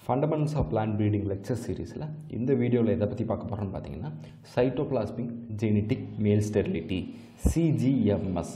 fundamentals of plant breeding lecture சீரிஸில் இந்த வீடியோவில் எதை பற்றி பார்க்க போகிறோம்னு பார்த்தீங்கன்னா cytoplasmic genetic male sterility CGMS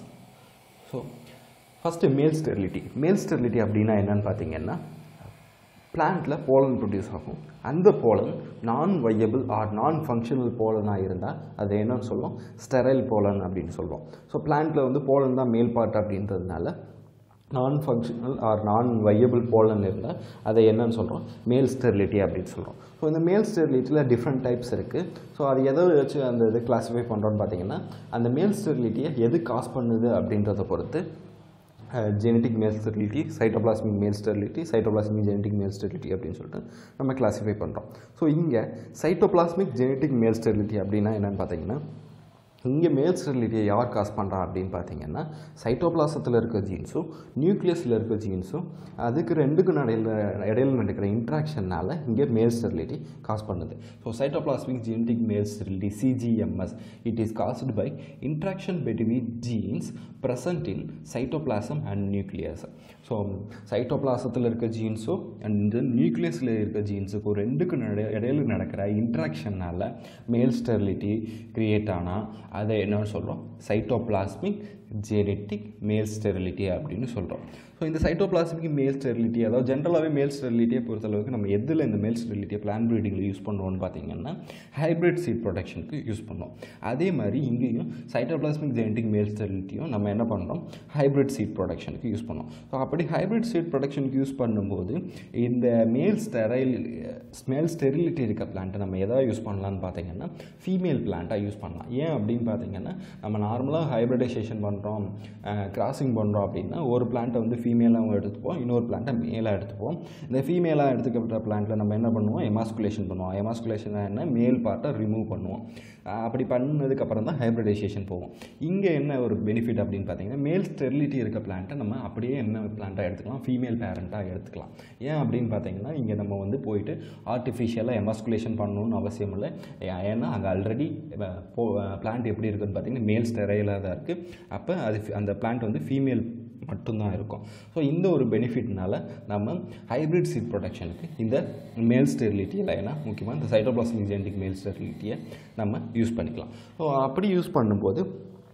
so first male sterility male sterility அப்படின்னா என்னன்னு பார்த்தீங்கன்னா பிளான்ட்டில் போலன் ப்ரொடியூஸ் ஆகும் அந்த pollen non viable or non functional போலனாக இருந்தால் அது என்னன்னு சொல்லுவோம் ஸ்டெரைல் போலன் அப்படின்னு சொல்லுவோம் ஸோ பிளான்ட்டில் வந்து போலன் தான் மேல் பார்ட் அப்படின்றதுனால non functional or non viable pollen இருந்தால் அதை என்னன்னு சொல்கிறோம் மேல் ஸ்டெரிலிட்டி அப்படின்னு சொல்கிறோம் ஸோ இந்த மேல் ஸ்டெரிலிட்டியில் டிஃப்ரெண்ட் டைப்ஸ் இருக்குது ஸோ அது எதை வச்சு அந்த இது கிளாஸிஃபை பண்ணுறோன்னு பார்த்தீங்கன்னா அந்த மேல் ஸ்டெரிலிட்டியை எது காஸ் பண்ணுது அப்படின்றத பொறுத்து genetic male sterility cytoplasmic male sterility cytoplasmic genetic male sterility அப்படின்னு சொல்லிட்டு நம்ம கிளாஸிஃபை பண்ணுறோம் ஸோ இங்கே சைட்டோபிளாஸ்மிக் ஜெனட்டிக் மேல் ஸ்டெரிலிட்டி அப்படின்னா என்னென்னு பார்த்தீங்கன்னா இங்கே மேல் ஸ்டெரிலிட்டியை யார் காஸ் பண்ணுறா அப்படின்னு பார்த்தீங்கன்னா சைட்டோபிளாசத்தில் இருக்க ஜீன்ஸும் நியூக்ளியஸில் இருக்க ஜீன்ஸும் அதுக்கு ரெண்டுக்கும் இடையில இடையில நடக்கிற இன்ட்ராக்ஷனால் இங்கே மேல் ஸ்டெரிலிட்டி காஸ் பண்ணுது so cytoplasmic genetic male sterility CGMS it is caused by interaction between genes present in cytoplasm and nucleus so சைட்டோபிளாசத்தில் இருக்க ஜீன்ஸும் அண்ட் நியூக்ளியஸில் இருக்க ஜீன்ஸுக்கும் ரெண்டுக்கும் நட இடையில நடக்கிற இன்ட்ராக்ஷனால் மேல் ஸ்டெரிலிட்டி க்ரியேட் ஆனால் அதை என்னன்னு சொல்கிறோம் சைட்டோபிளாஸ்மிக் ஜெனட்டிக் மேல் ஸ்டெரிலிட்டி அப்படின்னு சொல்கிறோம் ஸோ இந்த சைட்டோபிளாஸ்மிக் மேல் ஸ்டெரிலிட்டி அதாவது ஜென்ரலாகவே மேல் ஸ்டெரிலிட்டியை பொறுத்தளவுக்கு நம்ம எதில் இந்த மேல் ஸ்டெரிலிட்டியை பிளான் ப்ரீடிங்கில் யூஸ் பண்ணுறோம்னு பார்த்தீங்கன்னா ஹைப்ரிட் சீட் ப்ரொடக்ஷனுக்கு யூஸ் பண்ணோம் அதே மாதிரி இங்கேயும் சைட்டோபிளாஸ்மிக் ஜெனட்டிக் மேல் ஸ்டெரிலிட்டியும் நம்ம என்ன பண்ணுறோம் ஹைப்ரிட் சீட் ப்ரொடக்ஷனுக்கு யூஸ் பண்ணோம் ஸோ அப்படி ஹைப்ரிட் சீட் ப்ரொடக்ஷனுக்கு யூஸ் பண்ணும்போது இந்த மேல் ஸ்டெரைல் மேல் ஸ்டெரிலிட்டி இருக்க பிளான்ட்டை நம்ம எதாவது யூஸ் பண்ணலான்னு பார்த்தீங்கன்னா ஃபீமேல் பிளான்ட்டாக யூஸ் பண்ணலாம் ஏன் அப்படின்னு பார்த்தீங்கன்னா நம்ம நார்மலாக ஹைப்ரிடைசேஷன் பண்ணுறோம் கிராசிங் பண்ணுறோம் அப்படின்னா ஒரு பிளான்ட்டை வந்து ஃபீமேலாகவும் எடுத்துப்போம் இன்னொரு பிளான்ட்டை மேலாக எடுத்துப்போம் இந்த ஃபீமேலாக எடுத்துக்கப்பட்ட பிளான்ட்டில் நம்ம என்ன பண்ணுவோம் எமாஸ்குலேஷன் பண்ணுவோம் எமாஸ்குலேஷன் என்ன மேல் பார்ட்டை ரிமூவ் பண்ணுவோம் அப்படி பண்ணதுக்கப்புறம் தான் ஹைப்ரிடைசேஷன் போவோம் இங்கே என்ன ஒரு பெனிஃபிட் அப்படின்னு பார்த்தீங்கன்னா மேல் ஸ்டெரிலிட்டி இருக்க பிளான்ட்டை நம்ம அப்படியே என்ன பிளான்ட்டாக எடுத்துக்கலாம் ஃபீமேல் பேரண்ட்டாக எடுத்துக்கலாம் ஏன் அப்படின்னு பார்த்தீங்கன்னா இங்கே நம்ம வந்து போயிட்டு ஆர்டிஃபிஷியலாக எமாஸ்குலேஷன் பண்ணணும்னு அவசியம் இல்லை ஏன்னா அங்கே ஆல்ரெடி போ பிளான்ட் எப்படி இருக்குன்னு பார்த்தீங்கன்னா மேல் ஸ்டெரைலாக தான் இருக்குது அப்போ அது அந்த பிளான்ட் வந்து ஃபீமேல் மட்டும்தான் இருக்கும் ஸோ இந்த ஒரு பெனிஃபிட்னால நம்ம ஹைப்ரிட் சீட் ப்ரொடக்ஷனுக்கு இந்த மேல் ஸ்டெரிலிட்டியில் ஏன்னா முக்கியமாக இந்த சைட்டோபிளாஸ்மிக் ஜெனடிக் மேல் ஸ்டெரிலிட்டியை நம்ம யூஸ் பண்ணிக்கலாம் ஸோ அப்படி யூஸ் பண்ணும்போது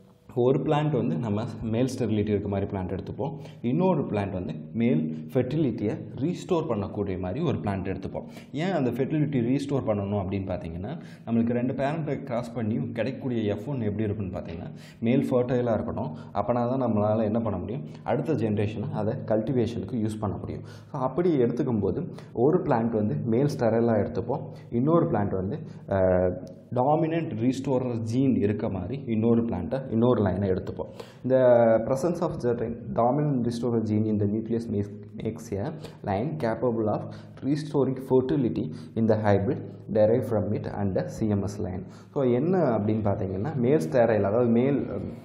ஒரு பிளான்ட் வந்து நம்ம மேல் ஸ்டெரிலிட்டி இருக்க மாதிரி பிளான்ட் எடுத்துப்போம் இன்னொரு பிளான்ட் வந்து மேல் ஃபெர்டிலிட்டியை ரீஸ்டோர் பண்ணக்கூடிய மாதிரி ஒரு பிளான்ட் எடுத்துப்போம் ஏன் அந்த ஃபெர்டிலிட்டி ரீஸ்டோர் பண்ணணும் அப்படின்னு பார்த்தீங்கன்னா நம்மளுக்கு ரெண்டு பேரண்ட்டை கிராஸ் பண்ணி கிடைக்கக்கூடிய எஃப் ஒன் எப்படி இருக்குன்னு பார்த்தீங்கன்னா மேல் ஃபர்டைலாக இருக்கணும் அப்போனா தான் நம்மளால் என்ன பண்ண முடியும் அடுத்த ஜென்ரேஷனை அதை கல்டிவேஷனுக்கு யூஸ் பண்ண முடியும் ஸோ அப்படி எடுத்துக்கும் போது ஒரு பிளான்ட் வந்து மேல் ஸ்டெரலாக எடுத்துப்போம் இன்னொரு பிளான்ட் வந்து டாமினன்ட் ரீஸ்டோரர் ஜீன் இருக்க மாதிரி இன்னொரு பிளான்ட்டை இன்னொரு லைனை எடுத்துப்போம் இந்த presence of certain dominant restorer gene in the nucleus makes makes a line capable of restoring fertility in the hybrid derived from it and the CMS line so என்ன அப்படின்னு பார்த்தீங்கன்னா மேல் ஸ்டெரைல் அதாவது மேல்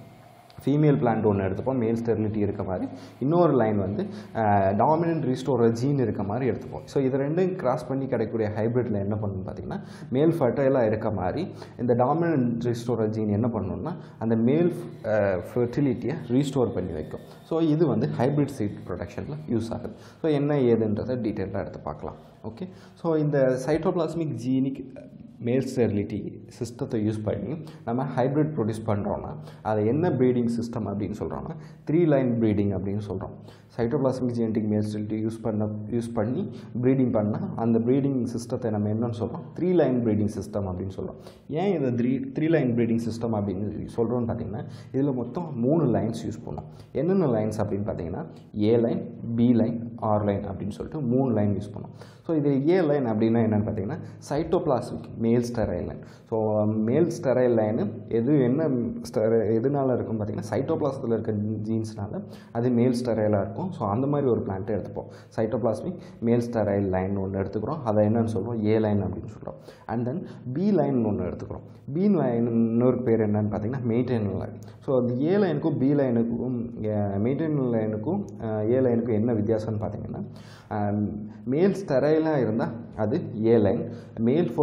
ஃபீமேல் பிளான்ட் ஒன்று எடுத்துப்போம் மேல் sterility இருக்க மாதிரி இன்னொரு லைன் வந்து டாமினன்ட் ரீஸ்டோரர் ஜீன் இருக்க மாதிரி எடுத்துப்போம் ஸோ இது ரெண்டும் கிராஸ் பண்ணி கிடைக்கக்கூடிய ஹைப்ரிட்டில் என்ன பண்ணணும்னு பார்த்தீங்கன்னா மேல் ஃபர்டைலாக இருக்க மாதிரி இந்த டாமினன்ட் ரீஸ்டோரர் ஜீன் என்ன பண்ணணும்னா அந்த மேல் ஃபெர்டிலிட்டியை ரீஸ்டோர் பண்ணி வைக்கும் ஸோ இது வந்து ஹைப்ரிட் சீட் ப்ரொடக்ஷனில் யூஸ் ஆகுது ஸோ என்ன ஏதுன்றதை டீட்டெயிலாக எடுத்து பார்க்கலாம் ஓகே ஸோ இந்த சைட்டோபிளாஸ்மிக் ஜீனிக் மேல் ஸ்டெரிலிட்டி சிஸ்டத்தை யூஸ் பண்ணி நம்ம ஹைப்ரிட் ப்ரொடியூஸ் பண்ணுறோன்னா அதை என்ன ப்ரீடிங் சிஸ்டம் அப்படின்னு சொல்கிறோன்னா த்ரீ லைன் ப்ரீடிங் அப்படின்னு சொல்கிறோம் cytoplasmic genetic male sterility use பண்ண யூஸ் பண்ணி ப்ரீடிங் பண்ணால் அந்த ப்ரீடிங் சிஸ்டத்தை நம்ம என்னன்னு சொல்கிறோம் த்ரீ லைன் ப்ரீடிங் சிஸ்டம் அப்படின்னு சொல்கிறோம் ஏன் இதை three three line breeding system அப்படின்னு சொல்கிறோன்னு பார்த்தீங்கன்னா இதில் மொத்தம் மூணு லைன்ஸ் யூஸ் பண்ணோம் என்னென்ன லைன்ஸ் அப்படின்னு பார்த்தீங்கன்னா A line B line R line அப்படின்னு சொல்லிட்டு மூணு லைன் யூஸ் பண்ணோம் ஸோ இது ஏ லைன் அப்படின்னா என்னென்னு பார்த்தீங்கன்னா cytoplasmic male sterile line so male sterile line எது என்ன ஸ்டெரை எதுனால இருக்கும் பார்த்தீங்கன்னா சைட்டோபிளாசத்தில் இருக்க ஜீன்ஸ்னால அது மேல் ஸ்டெரைலாக இருக்கும் ஸோ அந்த மாதிரி ஒரு பிளான்ட்டை எடுத்துப்போம் சைட்டோபிளாஸ்மிக் மேல் ஸ்டெரைல் லைன் ஒன்று எடுத்துக்கிறோம் அதை என்னன்னு சொல்கிறோம் ஏ லைன் அப்படின்னு சொல்கிறோம் அண்ட் தென் பி லைன் ஒன்று எடுத்துக்கிறோம் பி லைன் இன்னொரு பேர் என்னன்னு பார்த்தீங்கன்னா மெயின்டைன் லைன் ஸோ அந்த ஏ லைனுக்கும் பி லைனுக்கும் மெயின்டைன் லைனுக்கும் ஏ லைனுக்கும் என்ன வித்தியாசம்னு பார்த்தீங்கன்னா மேல் ஸ்டெரைலாக இருந்தால் அது ஏ லைன் மேல் ஃபர்டைலாக இருந்தால்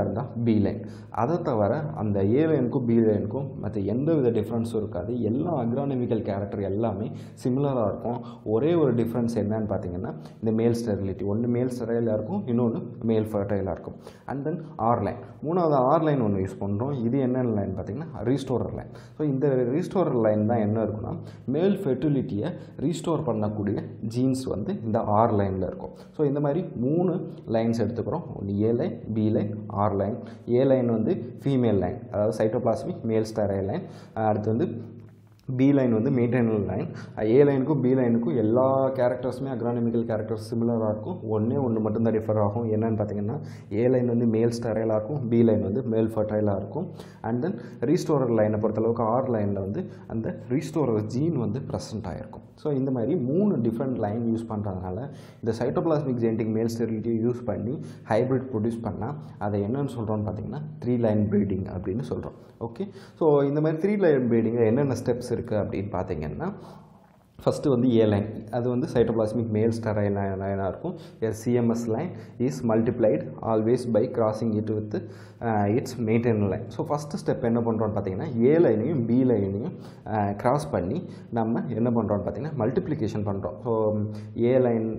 இருந்தால் பி லைன் அதை தவிர அந்த ஏ லைனுக்கும் பி லைனுக்கும் மற்ற எந்த வித டிஃப்ரென்ஸும் இருக்காது எல்லா அக்ரானமிக்கல் கேரக்டர் எல்லாமே சிமிலராக இருக்கும் ஒரே ஒரு டிஃப்ரென்ஸ் என்னன்னு பார்த்தீங்கன்னா இந்த மேல் ஸ்டெரிலிட்டி ஒன்று மேல் ஸ்டெரைலாக இருக்கும் இன்னொன்று மேல் ஃபர்டைலாக இருக்கும் அண்ட் தென் ஆர் லைன் மூணாவது ஆர் லைன் ஒன்று யூஸ் பண்ணுறோம் இது என்னென்ன லைன் பார்த்தீங்கன்னா ரீஸ்டோரர் லைன் ஸோ இந்த ரீஸ்டோரர் லைன் தான் என்ன இருக்குன்னா மேல் ஃபெர்டிலிட்டியை ரீஸ்டோர் பண்ணக்கூடிய ஜீன்ஸ் வந்து இந்த ஆர் லைனில் இருக்கும் ஸோ இந்த மாதிரி மூணு லைன்ஸ் எடுத்துக்கிறோம் ஒன்று A line B line R line A line வந்து ஃபீமேல் லைன் அதாவது சைட்டோபிளாஸ்மிக் மேல் ஸ்டெரைல் லைன் அடுத்து வந்து பி லைன் வந்து மெயின்டைனல் லைன் ஏ லைனுக்கும் பி லைனுக்கும் எல்லா கேரக்டர்ஸுமே அக்ரானமிக்கல் கேரக்டர்ஸ் சிமிலராக இருக்கும் ஒன்றே ஒன்று மட்டும்தான் டிஃபர் ஆகும் என்னன்னு பார்த்தீங்கன்னா ஏ லைன் வந்து மேல் ஸ்டெரைலாக இருக்கும் பி லைன் வந்து மேல் ஃபர்டைலாக இருக்கும் அண்ட் தென் ரீஸ்டோரர் லைனை பொறுத்தளவுக்கு ஆர் லைனில் வந்து அந்த ரீஸ்டோரர் ஜீன் வந்து ப்ரெசென்ட் ஆகிருக்கும் ஸோ இந்த மாதிரி மூணு டிஃப்ரெண்ட் லைன் யூஸ் பண்ணுறதுனால இந்த சைட்டோபிளாஸ்மிக் ஜெனடிக் மேல் ஸ்டெரிலிட்டியை யூஸ் பண்ணி ஹைப்ரிட் ப்ரொடியூஸ் பண்ணால் அதை என்னன்னு சொல்கிறோன்னு பார்த்தீங்கன்னா த்ரீ லைன் ப்ரீடிங் அப்படின்னு சொல்கிறோம் ஓகே ஸோ இந்த மாதிரி த்ரீ லைன் ப்ரீடிங்கில் என்னென்ன ஸ்டெப்ஸ் இருக்குது அப்படின்னு பார்த்தீங்கன்னா ஃபஸ்ட்டு வந்து ஏ லைன் அது வந்து சைட்டோபிளாஸ்மிக் மேல் ஸ்டெரைல் லைனாக இருக்கும் CMS line is multiplied always by crossing it with its maintain line so first step என்ன பண்ணுறோன்னு பார்த்தீங்கன்னா ஏ லைனையும் பி லைனையும் கிராஸ் பண்ணி நம்ம என்ன பண்ணுறோன்னு பார்த்தீங்கன்னா மல்டிப்ளிகேஷன் பண்ணுறோம் so A line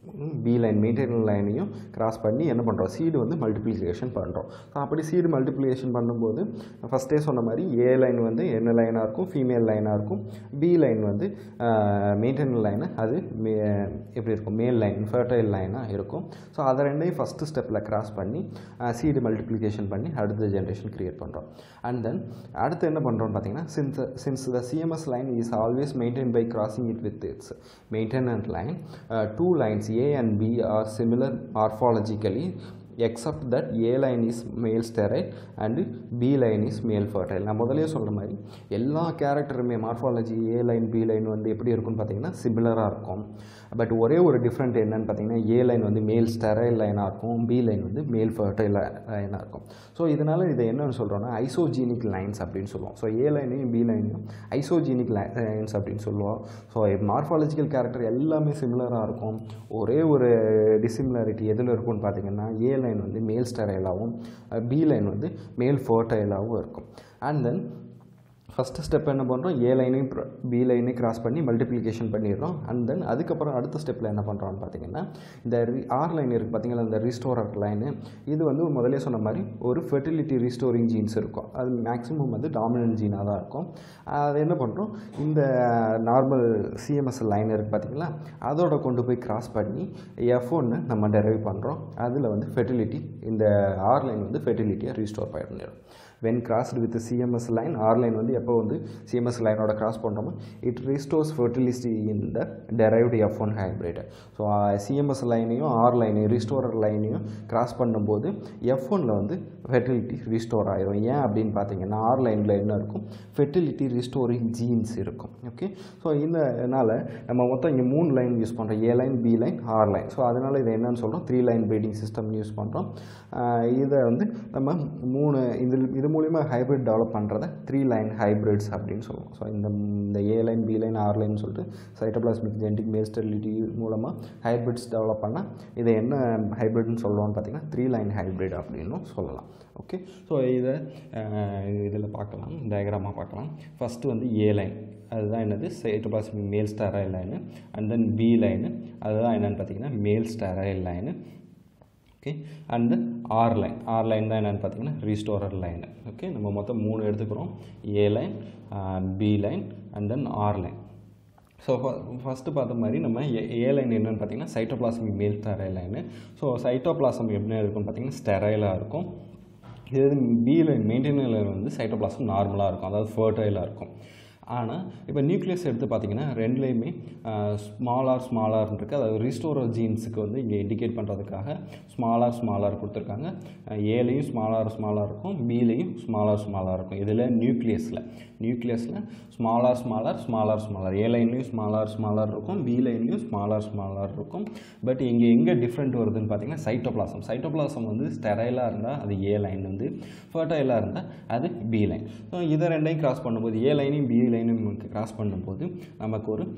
B line maintain லைனையும் கிராஸ் பண்ணி என்ன பண்ணுறோம் சீடு வந்து மல்டிப்ளிகேஷன் பண்ணுறோம் ஸோ அப்படி சீடு மல்டிப்ளிகேஷன் பண்ணும்போது ஃபஸ்ட்டே சொன்ன மாதிரி ஏ லைன் வந்து என்ன லைனாக இருக்கும் ஃபீமேல் லைனாக இருக்கும் பி லைன் வந்து மெயின்டைன் லைனு அது மே எப்படி இருக்கும் மேல் லைன் ஃபர்டைல் லைனாக இருக்கும் ஸோ அதை ரெண்டையும் ஃபஸ்ட்டு ஸ்டெப்பில் கிராஸ் பண்ணி சீடு மல்டிப்ளிகேஷன் பண்ணி அடுத்த ஜென்ரேஷன் க்ரியேட் பண்ணுறோம் அண்ட் தென் அடுத்து என்ன பண்ணுறோம்னு பார்த்தீங்கன்னா since since the CMS line is always maintain by crossing it with its maintainer line two lines A and B are similar morphologically except that A line is male sterile and B line is male fertile நான் முதலே சொல்கிற மாதிரி எல்லா கேரக்டருமே morphology A line B line வந்து எப்படி இருக்கும்னு பார்த்தீங்கன்னா சிமிலராக இருக்கும் பட் ஒரே ஒரு டிஃப்ரெண்ட் என்னன்னு பார்த்தீங்கன்னா ஏ லைன் வந்து மேல் ஸ்டெரைல் லைனாக இருக்கும் பி லைன் வந்து மேல் ஃபர்டைல் லைனாக இருக்கும் ஸோ இதனால் இதை என்னன்னு சொல்கிறோன்னா ஐசோஜீனிக் லைன்ஸ் அப்படின்னு சொல்லுவோம் ஸோ ஏ லைனையும் பி லைனையும் ஐசோஜீனிக் லைன்ஸ் அப்படின்னு சொல்லுவோம் ஸோ மார்ஃபாலஜிக்கல் கேரக்டர் எல்லாமே சிமிலராக இருக்கும் ஒரே ஒரு டிசிமிலாரிட்டி எதில் இருக்கும்னு பார்த்தீங்கன்னா ஏ லைன் வந்து மேல் ஸ்டெரைலாகவும் பி லைன் வந்து மேல் ஃபர்டைலாகவும் இருக்கும் அண்ட் தென் ஃபஸ்ட்டு ஸ்டெப் என்ன பண்ணுறோம் ஏ லைனையும் பி லைனையும் கிராஸ் பண்ணி மல்டிப்ளிகேஷன் பண்ணிடுறோம் அண்ட் தென் அதுக்கப்புறம் அடுத்த ஸ்டெப்பில் என்ன பண்ணுறோம்னு பார்த்தீங்கன்னா இந்த ஆர் லைன் இருக்குது பார்த்தீங்களா இந்த ரீஸ்டோரர் லைனு இது வந்து முதலே சொன்ன மாதிரி ஒரு ஃபெர்டிலிட்டி ரீஸ்டோரிங் ஜீன்ஸ் இருக்கும் அது மேக்ஸிமம் வந்து டாமினன்ட் ஜீனாக தான் இருக்கும் அது என்ன பண்ணுறோம் இந்த நார்மல் சிஎம்எஸ் லைன் இருக்குது பார்த்தீங்களா அதோட கொண்டு போய் கிராஸ் பண்ணி எஃப் ஒன்று நம்ம டெரைவ் பண்ணுறோம் அதில் வந்து ஃபெர்டிலிட்டி இந்த ஆர் லைன் வந்து ஃபெர்டிலிட்டியை ரீஸ்டோர் பண்ணிடும் when crossed with CMS line R line வந்து எப்போ வந்து சிஎம்எஸ் லைனோட கிராஸ் பண்ணுறோமோ it restores fertility in the derived F one hybrid so CMS லைனையும் ஆர் லைனையும் ரீஸ்டோரர் லைனையும் கிராஸ் பண்ணும்போது எஃப் ஒனில் வந்து ஃபெர்டிலிட்டி ரீஸ்டோர் ஆயிரும் ஏன் அப்படின்னு பார்த்தீங்கன்னா ஆர் லைனில் என்ன இருக்கும் ஃபெர்டிலிட்டி ரீஸ்டோரிங் ஜீன்ஸ் இருக்கும் ஓகே ஸோ இதனால் நம்ம மொத்தம் இங்கே மூணு லைன் யூஸ் பண்ணுறோம் A line B line R line so அதனால் இதை என்னன்னு சொல்கிறோம் three line breeding system use பண்ணுறோம் இதை வந்து நம்ம மூணு இது இது மூலிமா ஹைப்ரிட் டெவலப் பண்ணுறத த்ரீ லைன் ஹைப்ரிட்ஸ் அப்படின்னு சொல்லுவோம் ஸோ இந்த இந்த A line B line R line சொல்லிட்டு சைட்டோபிளாஸ்மிக் ஜெனடிக் மேஸ்டரிலிட்டி மூலமாக ஹைப்ரிட்ஸ் டெவலப் பண்ணால் இதை என்ன ஹைப்ரிட்னு சொல்லுவோம்னு பார்த்தீங்கன்னா த்ரீ லைன் ஹைப்ரிட் அப்படின்னும் சொல்லலாம் ஓகே ஸோ இதை இதில் பார்க்கலாம் டயக்ராமாக பார்க்கலாம் ஃபஸ்ட்டு வந்து ஏ லைன் அதுதான் என்னது cytoplasmic male sterile line and then B line அதுதான் என்னென்னு பார்த்தீங்கன்னா male sterile line okay and R line R line தான் என்னென்னு பார்த்தீங்கன்னா ரீஸ்டோரர் லைன் ஓகே நம்ம மொத்தம் மூணு எடுத்துக்கிறோம் A line B line and then R line so first பார்த்த மாதிரி நம்ம ஏ லைன் என்னென்னு பார்த்தீங்கன்னா சைட்டோபிளாசமிக் மேல் ஸ்டெரைல் லைனு ஸோ சைட்டோபிளாசம் எப்படி இருக்கும்னு பார்த்தீங்கன்னா ஸ்டெரைலாக இருக்கும் இது பி லைன் மெயின்டைனர் லைன் வந்து சைட்டோபிளாசம் நார்மலாக இருக்கும் அதாவது ஃபர்டைலாக இருக்கும் ஆனால் இப்போ நியூக்ளியஸ் எடுத்து பார்த்தீங்கன்னா ரெண்டுலேயுமே ஸ்மாலார் ஸ்மாலார் இருக்குது அதாவது ரீஸ்டோரர் ஜீன்ஸுக்கு வந்து இங்கே இண்டிகேட் பண்ணுறதுக்காக ஸ்மாலார் ஸ்மாலார் கொடுத்துருக்காங்க ஏலையும் ஸ்மாலார் ஸ்மாலாக இருக்கும் பிலையும் ஸ்மாலார் ஸ்மாலாக இருக்கும் இதில் நியூக்ளியஸில் நியூக்ளியஸில் small R small R small R small R A லைன்லேயும் ஸ்மாலார் ஸ்மாலார் இருக்கும் பி லைன்லேயும் ஸ்மாலார் ஸ்மாலார் இருக்கும் பட் இங்கே எங்கே டிஃப்ரெண்ட் வருதுன்னு பார்த்தீங்கன்னா சைட்டோபிளாசம் சைட்டோபிளாசம் வந்து ஸ்டெரைலாக இருந்தால் அது ஏ லைன் வந்து ஃபர்டைலாக இருந்தால் அது பி லைன் ஸோ இதை ரெண்டையும் கிராஸ் பண்ணும்போது ஏ லைனையும் பி லைனும் கிராஸ் பண்ணும்போது நமக்கு ஒரு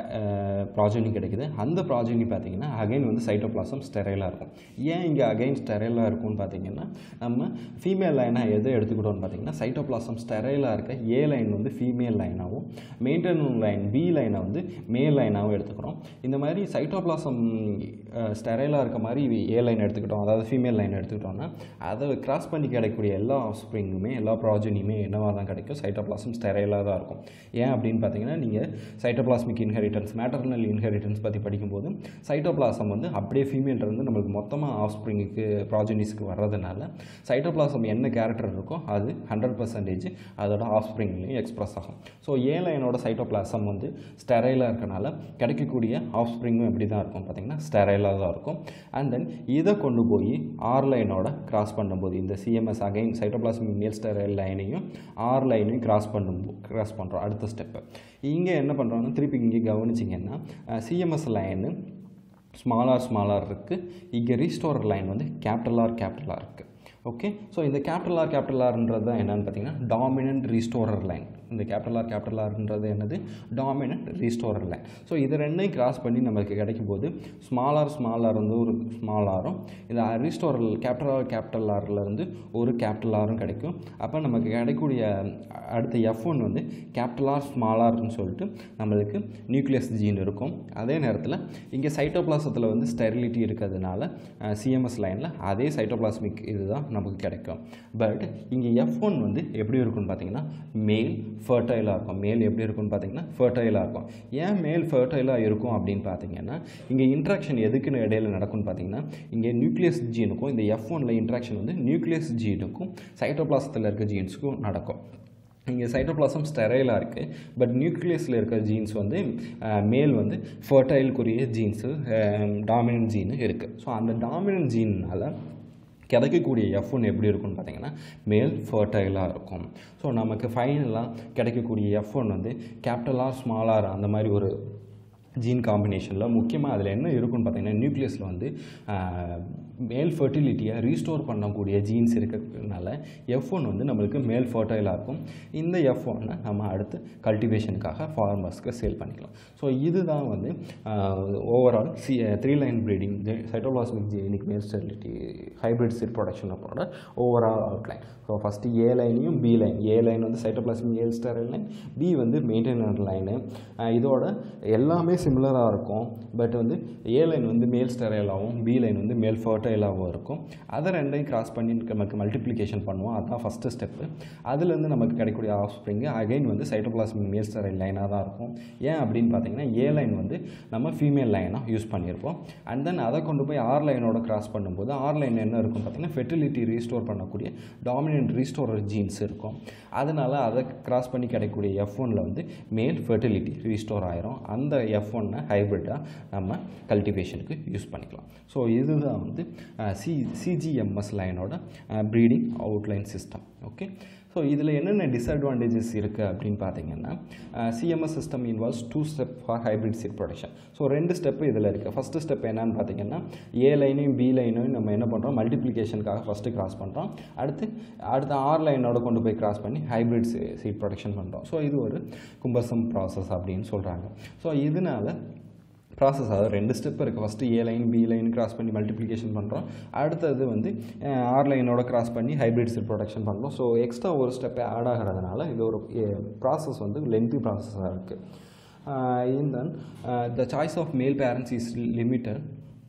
ப்ராஜனி கிடைக்குது அந்த ப்ராஜனி பார்த்தீங்கன்னா அகைன் வந்து சைட்டோபிளாசம் ஸ்டெரைலாக இருக்கும் ஏன் இங்கே அகைன் ஸ்டெரைலாக இருக்கும்னு பார்த்தீங்கன்னா நம்ம ஃபீமேல் லைனாக எதை எடுத்துக்கிட்டோம்னு பார்த்தீங்கன்னா சைட்டோபிளாசம் ஸ்டெரைலாக இருக்க ஏ லைன் வந்து ஃபீமேல் லைனாகவும் மெயின்டெனன் லைன் பி லைனை வந்து மேல் லைனாகவும் எடுத்துக்கிறோம் இந்த மாதிரி சைட்டோபிளாசம் ஸ்டெரைலாக இருக்க மாதிரி ஏ லைன் எடுத்துக்கிட்டோம் அதாவது ஃபீமேல் லைன் எடுத்துக்கிட்டோம்னா அதை கிராஸ் பண்ணி கிடைக்கக்கூடிய எல்லா ஸ்ப்ரிங்குமே எல்லா ப்ராஜனியுமே என்னவாக தான் கிடைக்கும் சைட்டோபிளாசம் ஸ்டெரைலாக தான் இருக்கும் ஏன் அப்படின்னு பார்த்தீங்கன்னா நீங்கள் சைட்டோபிளாஸ்மிக் இன்ஹெரிட்டன்ஸ் மேட்டர்னல் இன்ஹெரிட்டன்ஸ் பற்றி படிக்கும்போது சைட்டோபிளாசம் வந்து அப்படியே ஃபீமேல் இருந்து நம்மளுக்கு மொத்தமாக ஆஃப் ஸ்ப்ரிங்குக்கு ப்ராஜனிஸ்க்கு வர்றதுனால சைட்டோபிளாசம் என்ன கேரக்டர் இருக்கோ அது ஹண்ட்ரட் பர்சன்டேஜ் அதோட ஆஃப் ஸ்ப்ரிங்லேயும் எக்ஸ்ப்ரெஸ் ஆகும் ஸோ ஏ லைனோட சைட்டோபிளாசம் வந்து ஸ்டெரைலாக இருக்கனால கிடைக்கக்கூடிய ஆஃப் ஸ்ப்ரிங்கும் எப்படி தான் இருக்கும் பார்த்தீங்கன்னா ஸ்டெரைலாக தான் இருக்கும் அண்ட் தென் இதை கொண்டு போய் ஆர் லைனோட கிராஸ் பண்ணும்போது இந்த CMS again cytoplasmic male sterile லைனையும் ஆர் லைனையும் கிராஸ் பண்ணும் கிராஸ் பண்ணுறோம் அடுத்த ஸ்டெப்பு இங்கே என்ன பண்ணுறோம்னா திருப்பி இங்கே கவனிச்சிங்கன்னா சிஎம்எஸ் லைனு ஸ்மாலார் ஸ்மாலார் இருக்குது இங்கே ரீஸ்டோரர் லைன் வந்து கேபிட்டல் ஆர் கேபிட்டல் ஆர் இருக்குது ஓகே ஸோ இந்த கேபிட்டல் ஆர் கேபிட்டல் ஆர்ன்றது தான் என்னென்னு பார்த்தீங்கன்னா டாமினன்ட் ரீஸ்டோரர் லைன் இந்த கேபிட்டல் ஆர் கேபிட்டல் ஆர்ன்றது என்னது டாமினன்ட் ரீஸ்டோரர் லைன் ஸோ இது ரெண்டையும் கிராஸ் பண்ணி நமக்கு கிடைக்கும் போது ஸ்மாலார் ஸ்மாலார் வந்து ஒரு ஸ்மால் ஆரும் இந்த ரீஸ்டோரல் கேபிட்டல் ஆர் கேபிட்டல் ஆர்லேருந்து ஒரு கேபிட்டல் ஆரும் கிடைக்கும் அப்போ நமக்கு கிடைக்கக்கூடிய அடுத்த எஃப் ஒன் வந்து கேபிட்டல் ஆர் ஸ்மால் ஆர்னு சொல்லிட்டு நம்மளுக்கு நியூக்ளியஸ் ஜீன் இருக்கும் அதே நேரத்தில் இங்கே சைட்டோபிளாசத்தில் வந்து ஸ்டெரிலிட்டி இருக்கிறதுனால சிஎம்எஸ் லைனில் அதே சைட்டோபிளாஸ்மிக் இதுதான் நமக்கு கிடைக்கும் பட் இங்கே எஃப் ஒன் வந்து எப்படி இருக்குன்னு பார்த்தீங்கன்னா மேல் ஃபர்டைலாக இருக்கும் மேல் எப்படி இருக்குன்னு பார்த்தீங்கன்னா ஃபர்டைலாக இருக்கும் ஏன் மேல் ஃபர்டைலாக இருக்கும் அப்படின்னு பார்த்தீங்கன்னா இங்கே இன்ட்ராக்ஷன் எதுக்குன்னு இடையில நடக்கும்னு பார்த்தீங்கன்னா இங்கே நியூக்ளியஸ் ஜீனுக்கும் இந்த எஃப் ஒனில் இன்ட்ராக்ஷன் வந்து நியூக்ளியஸ் ஜீனுக்கும் சைட்டோபிளாசத்தில் இருக்க ஜீன்ஸுக்கும் நடக்கும் இங்கே சைட்டோபிளாசம் ஸ்டெரைலாக இருக்குது பட் நியூக்ளியஸில் இருக்க ஜீன்ஸ் வந்து மேல் வந்து ஃபர்டைலுக்குரிய ஜீன்ஸு டாமினன்ட் ஜீனு இருக்குது ஸோ அந்த டாமினன்ட் ஜீன்னால் கிடைக்கக்கூடிய எஃப் ஒன் எப்படி இருக்கும்னு பார்த்தீங்கன்னா மேல் ஃபர்டைலாக இருக்கும் ஸோ நமக்கு ஃபைனலாக கிடைக்கக்கூடிய எஃப் ஒன் வந்து கேபிட்டல் ஆர் ஸ்மால் ஆர் அந்த மாதிரி ஒரு ஜீன் காம்பினேஷனில் முக்கியமாக அதில் என்ன இருக்குன்னு பார்த்தீங்கன்னா நியூக்ளியஸில் வந்து மேல் ஃபர்டிலிட்டியை ரீஸ்டோர் பண்ணக்கூடிய ஜீன்ஸ் இருக்கிறதுனால எஃப் ஒன் வந்து நம்மளுக்கு மேல் ஃபர்டைலாக இருக்கும் இந்த எஃப் ஒன்னை நம்ம அடுத்து கல்டிவேஷனுக்காக ஃபார்மர்ஸ்க்கு சேல் பண்ணிக்கலாம் ஸோ இதுதான் வந்து overall C three line breeding cytoplasmic genic male sterility hybrid seed production அப்போட overall outline so first A லைனையும் பி லைன் ஏ லைன் வந்து cytoplasmic male sterile line B வந்து மெயின்டெனர் லைனு இதோட எல்லாமே சிமிலராக இருக்கும் பட் வந்து ஏ லைன் வந்து மேல் ஸ்டெரைலாகவும் பி லைன் வந்து மேல் ஃபர்டைலாகவும் இருக்கும் அதை ரெண்டையும் கிராஸ் பண்ணி நமக்கு மல்டிப்ளிகேஷன் பண்ணுவோம் அதுதான் ஃபஸ்ட்டு ஸ்டெப்பு அதுலேருந்து நமக்கு கிடைக்கக்கூடிய ஆஃப் ஸ்ப்ரிங்கு அகைன் வந்து சைட்டோபிளாஸ்மிக் மேல் ஸ்டெரைல் லைனாக தான் இருக்கும் ஏன் அப்படின்னு பார்த்தீங்கன்னா ஏ லைன் வந்து நம்ம ஃபீமேல் லைனாக யூஸ் பண்ணியிருப்போம் அண்ட் தென் அதை கொண்டு போய் ஆர் லைனோட கிராஸ் பண்ணும்போது ஆர் லைன் என்ன இருக்கும் பார்த்தீங்கன்னா ஃபெர்டிலிட்டி ரீஸ்டோர் பண்ணக்கூடிய டாமினன்ட் ரீஸ்டோரர் ஜீன்ஸ் இருக்கும் அதனால் அதை கிராஸ் பண்ணி கிடைக்கக்கூடிய எஃப் ஒனில் வந்து மேல் ஃபெர்டிலிட்டி ரீஸ்டோர் ஆயிரும் அந்த எஃப் ஒன்னை ஹைப்ரிட்டாக நம்ம கல்டிவேஷனுக்கு யூஸ் பண்ணிக்கலாம் ஸோ இதுதான் வந்து சி சிஜிஎம்எஸ் லைனோட breeding outline system okay so இதில் என்னென்ன டிஸ்அட்வான்டேஜஸ் இருக்குது அப்படின்னு பார்த்தீங்கன்னா CMS system involves two step for hybrid seed production so ரெண்டு ஸ்டெப்பு இதில் இருக்குது ஃபஸ்ட்டு ஸ்டெப் என்னன்னு பார்த்தீங்கன்னா ஏ லைனையும் பி லைனையும் நம்ம என்ன பண்ணுறோம் மல்டிப்ளிகேஷனுக்காக ஃபஸ்ட்டு கிராஸ் பண்ணுறோம் அடுத்து அடுத்த ஆர் லைனோட கொண்டு போய் கிராஸ் பண்ணி ஹைப்ரிட் சீட் ப்ரொடக்ஷன் பண்ணுறோம் ஸோ இது ஒரு கும்பசம் ப்ராசஸ் அப்படின்னு சொல்கிறாங்க ஸோ இதனால் ப்ராசஸ் அதாவது ரெண்டு ஸ்டெப் இருக்குது first A line B line cross பண்ணி மல்டிப்ளிகேஷன் பண்ணுறோம் அடுத்தது வந்து ஆர் லைனோட கிராஸ் பண்ணி ஹைப்ரிட் செல் ப்ரொடக்ஷன் பண்ணுறோம் ஸோ எக்ஸ்ட்ரா ஒரு ஸ்டெப்பே ஆட் ஆகிறதுனால இது ஒரு ப்ராசஸ் வந்து லென்த்தி ப்ராசஸாக இருக்குது in then the choice of male parents is limited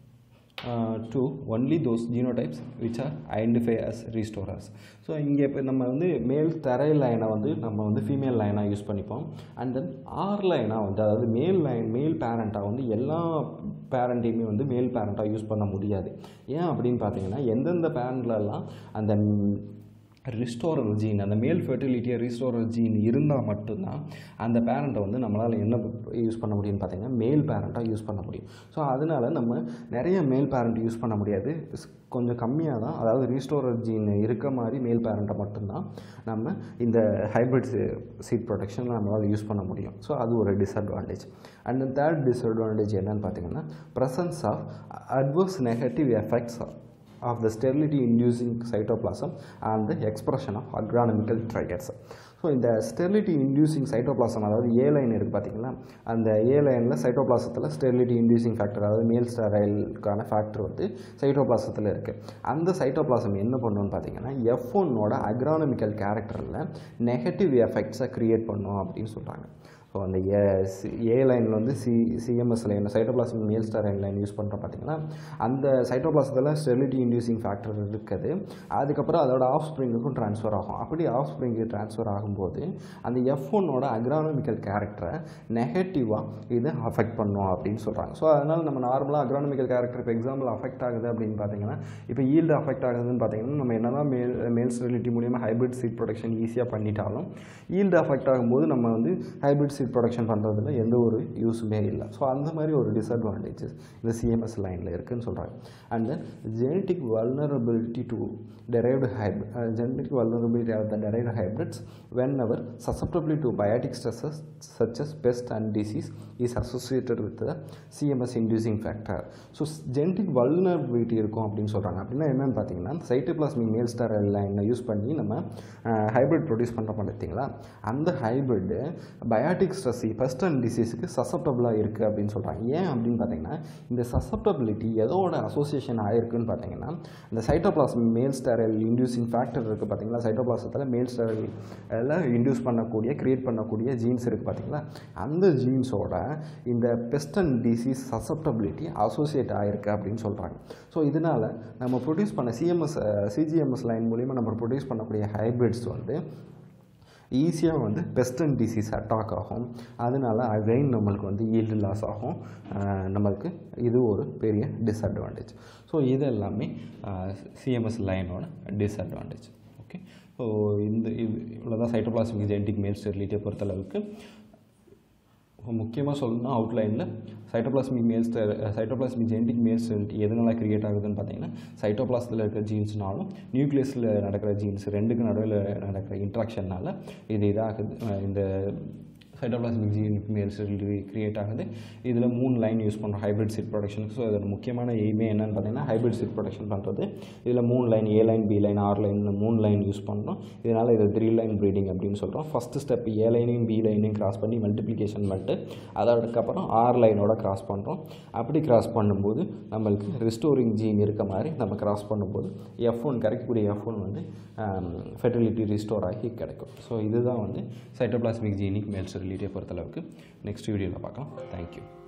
to only those genotypes which are identify as restorers so இங்கே இப்போ நம்ம வந்து மேல் தரை லைனை வந்து நம்ம வந்து ஃபீமேல் லைனாக யூஸ் பண்ணிப்போம் அண்ட் தென் ஆர் லைனாக வந்து அதாவது மேல் லைன் மேல் பேரண்ட்டாக வந்து எல்லா பேரண்ட்டையுமே வந்து மேல் பேரண்ட்டாக யூஸ் பண்ண முடியாது ஏன் அப்படின்னு பார்த்தீங்கன்னா எந்தெந்த பேரண்ட்லலாம் அந்த ரிஸ்டோரல் ஜீன் அந்த மேல் ஃபெர்டிலிட்டியை ரிஸ்டோரல் ஜீன் இருந்தால் மட்டும்தான் அந்த பேரண்ட்டை வந்து நம்மளால் என்ன யூஸ் பண்ண முடியும்னு பார்த்தீங்கன்னா மேல் பேரண்ட்டாக யூஸ் பண்ண முடியும் ஸோ அதனால் நம்ம நிறைய மேல் பேரண்ட் யூஸ் பண்ண முடியாது கொஞ்சம் கம்மியாக தான் அதாவது ரீஸ்டோரல் ஜீன் இருக்க மாதிரி மேல் பேரண்ட்டை மட்டும்தான் நம்ம இந்த ஹைப்ரிட் சீட் ப்ரொடக்ஷனில் நம்மளால் யூஸ் பண்ண முடியும் ஸோ அது ஒரு டிஸ்அட்வான்டேஜ் அண்ட் தேர்ட் டிஸ்அட்வான்டேஜ் என்னன்னு பார்த்தீங்கன்னா presence of adverse negative effects of the sterility inducing cytoplasm and the expression of agronomical triggers so இந்த ஸ்டெரிலிட்டி இன்டியூசிங் சைட்டோபிளாசம் அதாவது ஏ லைன் இருக்குது பார்த்தீங்களா அந்த ஏ லைனில் சைட்டோபிளாசத்தில் ஸ்டெரிலிட்டி இன்டியூசிங் ஃபேக்டர் அதாவது மேல் ஸ்டரைலுக்கான ஃபேக்டர் வந்து சைட்டோபிளாசத்தில் இருக்குது அந்த சைட்டோபிளாசம் என்ன பண்ணுன்னு பார்த்தீங்கன்னா எஃப் ஒன்னோட அக்ரானமிக்கல் கேரக்டரில் நெகட்டிவ் எஃபெக்ட்ஸை க்ரியேட் பண்ணும் அப்படின்னு சொல்கிறாங்க ஸோ அந்த ஏ ஏ லைனில் வந்து C CMS line cytoplasm male sterile line use பண்ணுறோம் பார்த்தீங்கன்னா அந்த சைட்டோபிளாசத்தில் ஸ்டெரிலிட்டி இன்டியூசிங் ஃபேக்டர் இருக்குது அதுக்கப்புறம் அதோட ஆஃப் ஸ்ப்ரிங்குக்கும் ட்ரான்ஸ்ஃபர் ஆகும் அப்படி ஆஃப் ஸ்ப்ரிங்கு ட்ரான்ஸ்ஃபர் ஆகும்போது அந்த எஃப் ஒன்னோட அக்ரானமிக்கல் கேரக்டரை நெகட்டிவாக இது அஃபெக்ட் பண்ணும் அப்படின்னு சொல்கிறாங்க ஸோ அதனால் நம்ம நார்மலாக அக்ரானமிக்கல் கேரக்டர் இப்போ எக்ஸாம்பிள் அஃபெக்ட் ஆகுது அப்படின்னு பார்த்தீங்கன்னா இப்போ ஈல்டு அஃபெக்ட் ஆகுதுன்னு பார்த்தீங்கன்னா நம்ம என்ன தான் மேல் மேல் ஸ்டெரிலிட்டி மூலியமாக ஹைபிரிட் சீட் ப்ரொடக்ஷன் ஈஸியாக பண்ணிட்டாலும் ஈல்டு அஃபெக்ட் ஆகும்போது நம்ம வந்து ஹைபிரிட் சீட் ப்ரொடக்ஷன் பண்ணுறதுல எந்த ஒரு யூஸுமே இல்லை ஸோ அந்த மாதிரி ஒரு டிஸ்அட்வான்டேஜஸ் இந்த சிஎம்எஸ் லைனில் இருக்குதுன்னு சொல்கிறாங்க and then genetic vulnerability to derived hybrid uh, genetic vulnerability of the derived hybrids whenever susceptibility to biotic stresses such as pest and disease is associated with the CMS inducing factor so genetic vulnerability இருக்கும் அப்படின்னு சொல்கிறாங்க அப்படின்னா என்னென்னு பார்த்தீங்கன்னா cytoplasmic மேல் star லைனை use பண்ணி நம்ம ஹைப்ரிட் ப்ரொடியூஸ் பண்ணுறோம் பார்த்தீங்களா அந்த hybrid biotic stress pest and டிசீஸுக்கு சசப்டபுளாக இருக்குது அப்படின்னு சொல்கிறாங்க ஏன் அப்படின்னு பார்த்தீங்கன்னா இந்த சசப்டபிலிட்டி எதோட அசோசியேஷன் ஆயிருக்குன்னு பார்த்தீங்கன்னா இந்த சைட்டோபிளாஸ்மிக் மேல் ஸ்டெரல் இன்டியூசிங் ஃபேக்டர் இருக்குது பார்த்தீங்களா சைட்டோபிளாசத்தில் மேல் ஸ்டெரல் எல்லாம் இன்டியூஸ் பண்ணக்கூடிய கிரியேட் பண்ணக்கூடிய ஜீன்ஸ் இருக்குது பார்த்தீங்களா அந்த ஜீன்ஸோட இந்த pest and disease susceptibility associate ஆகிருக்கு அப்படின்னு சொல்கிறாங்க ஸோ இதனால் நம்ம ப்ரொடியூஸ் பண்ண சிஎம்எஸ் சிஜிஎம்எஸ் லைன் மூலிமா நம்ம ப்ரொடியூஸ் பண்ணக்கூடிய ஹைப்ரிட்ஸ் வந்து ஈஸியாக வந்து பெஸ்ட் அண்ட் டிசீஸ் அட்டாக் ஆகும் அதனால அகைன் நம்மளுக்கு வந்து ஈல்டு லாஸ் ஆகும் அஹ் நம்மளுக்கு இது ஒரு பெரிய டிஸ்அட்வான்டேஜ் ஸோ இது எல்லாமே சிஎம்எஸ் லைனோட டிஸ்அட்வான்டேஜ் ஓகே ஸோ இந்த இது இவ்வளோதான் சைட்டோபிளாஸ்மிக் ஜெனட்டிக் மேல் ஸ்டெரிலிட்டியை பொறுத்தளவுக்கு முக்கியமாக சொல்லணும்னா அவுட்லைனில் சைட்டோபிளாஸ்மிக் மேல் ஸ்டெர் சைட்டோபிளாஸ்மிக் ஜெனட்டிக் மேல் ஸ்டெரிலிட்டி எதனால் கிரியேட் ஆகுதுன்னு பார்த்தீங்கன்னா சைட்டோபிளாஸில் இருக்கிற ஜீன்ஸ்னாலும் நியூக்ளியஸில் நடக்கிற ஜீன்ஸ் ரெண்டுக்கு நடுவில் நடக்கிற இன்ட்ராக்ஷனால் இது இதாகுது அஹ் இந்த cytoplasmic gene male sterility create ஆகுது இதில் மூணு லைன் யூஸ் பண்ணுறோம் ஹைப்ரிட் சீட் ப்ரொடக்ஷனுக்கு ஸோ இதோட முக்கியமான எய்மே என்னன்னு பார்த்தீங்கன்னா ஹைப்ரிட் சீட் ப்ரொடக்ஷன் பண்ணுறது இதில் மூணு line A line B line R line மூணு லைன் யூஸ் பண்ணுறோம் இதனால் இது த்ரீ லைன் ப்ரீடிங் அப்படின்னு சொல்கிறோம் ஃபஸ்ட்டு ஸ்டெப் ஏ லைனையும் பி லைனையும் கிராஸ் பண்ணி மல்டிப்ளிகேஷன் பண்ணிட்டு அதோடக்கப்புறம் ஆர் லைனோட கிராஸ் பண்ணுறோம் அப்படி கிராஸ் பண்ணும்போது நம்மளுக்கு ரிஸ்டோரிங் ஜீன் இருக்க மாதிரி நம்ம கிராஸ் பண்ணும்போது எஃப் ஒன் கிடைக்கக்கூடிய எஃப் ஒன் வந்து ஃபெர்டிலிட்டி ரிஸ்டோர் ஆகி கிடைக்கும் ஸோ இதுதான் வந்து சைட்டோபிளாஸ்மிக் ஜீனிக் மேல் ஸ்டெரிலிட்டியை பொறுத்தளவுக்கு நெக்ஸ்ட் வீடியோவில் பார்க்கலாம் தேங்க்யூ